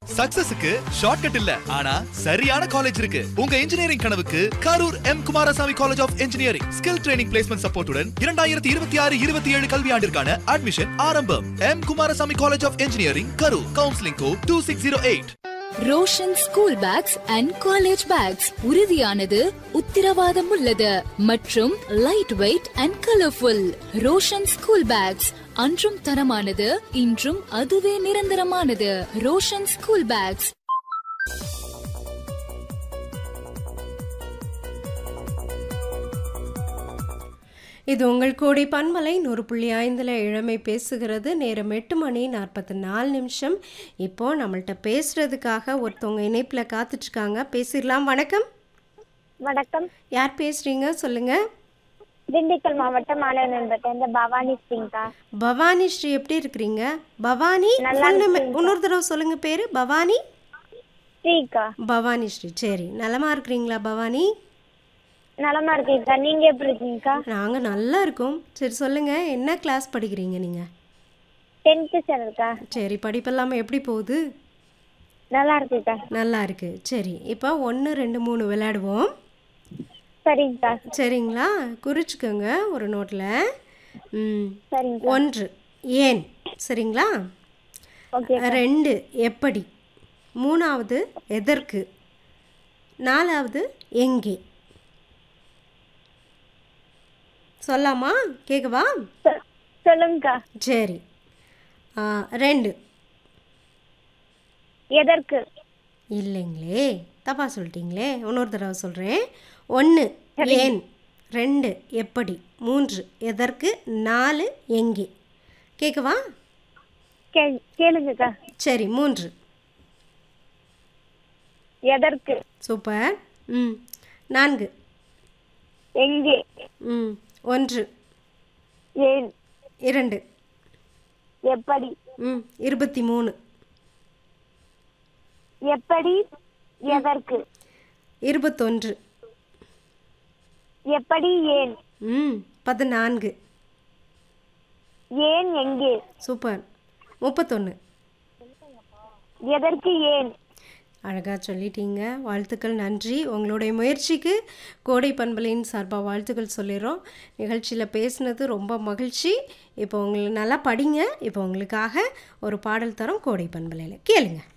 சக்சஸுக்கு shortcut இல்ல ஆனா சரியான காலேஜ் இருக்கு உங்க இன்ஜினியரிங் கனவுக்கு Karur M Kumarasamy college of engineering skill training placement சப்போர்ட்டுடன் இரண்டாயிரத்தி இருபத்தி ஆறு இருபத்தி ஏழு கல்வியாண்டிற்கான அட்மிஷன் ஆரம்பம் M Kumarasamy college of engineering Karur counselling code two six zero eight Roshan school bags and college bags உறுதியானது உத்திரவாதம் உள்ளது மற்றும் light weight and colourful Roshan school bags அன்றும் தரமானது இன்றும் அதுவே நிரந்தரமானது ரோஷன் ஸ்கூல் பேக்ஸ் இது உங்கள் கோடை பன்மலை நூறு புள்ளி ஐந்தில் இளமை பேசுகிறது நேரம் எட்டு மணி நாற்பத்தி நாலு நிமிஷம் இப்போ நம்மள்ட்ட பேசுறதுக்காக ஒருத்தவங்க இணைப்பில் காத்துட்ருக்காங்க பேசிடலாம் வணக்கம் வணக்கம் யார் பேசுறீங்க சொல்லுங்க திண்டுக்கல் மாவட்டம் மாணவன்பேட்டை இந்த பவானி சிங்கா பவானி ஸ்ரீ எப்படி இருக்கிறீங்க பவானி நல்லா full name- இருக்கேன். இன்னொரு தடவை சொல்லுங்க பேரு பவானி ஸ்ரீகா பவானி ஸ்ரீ சரி நலமா இருக்கிறீங்களா பவானி நலமா இருக்கீங்கக்கா நீங்க எப்படி இருக்கீங்கக்கா நாங்க நல்லா இருக்கோம் சரி சொல்லுங்க என்ன கிளாஸ் படிக்கிறீங்க நீங்க டென்த்து ஸ்டாண்டர்ட்க்கா சரி படிப்பெல்லாம் எப்படி போகுது நல்லா இருக்குக்கா நல்லா இருக்கு சரி இப்போ ஒன்று ரெண்டு மூணு விளையாடுவோம் சரிங்கக்கா சரிங்களா குறிச்சுக்கோங்க ஒரு நோட்டில் ம் சரிங்கக்கா ஒன்று ஏன் சரிங்களா ஓகே ரெண்டு எப்படி மூணாவது எதற்கு நாலாவது எங்கே சொல்லாமா கேட்கவா சொல்லுங்கக்கா சரி ஆ, ரெண்டு எதற்கு இல்லைங்களே தப்பா சொல்லிட்டீங்களே இன்னொரு தடவை சொல்கிறேன் ஒன்று ஏன் ரெண்டு எப்படி மூன்று எதற்கு நாலு எங்கே கேட்கவா கே கேளுங்கக்கா சரி மூன்று எதற்கு சூப்பர் ம் நான்கு எங்கே ம் ஒன்று ஏன் இரண்டு எப்படி ம் இருபத்தி மூணு எப்படி எதற்கு இருபத்தொன்று எப்படி ஏன் ம் பதினான்கு ஏன் எங்கே சூப்பர் முப்பத்தொன்று எதற்கு ஏன் அழகாக சொல்லிட்டீங்க வாழ்த்துக்கள் நன்றி உங்களுடைய முயற்சிக்கு கோடை பண்பலையின் சார்பாக வாழ்த்துக்கள் சொல்லிடுறோம் நிகழ்ச்சியில் பேசுனது ரொம்ப மகிழ்ச்சி இப்போ உங்களுக்கு நல்லா படிங்க இப்போ உங்களுக்காக ஒரு பாடல் தரோம் கோடை பண்பலையில் கேளுங்க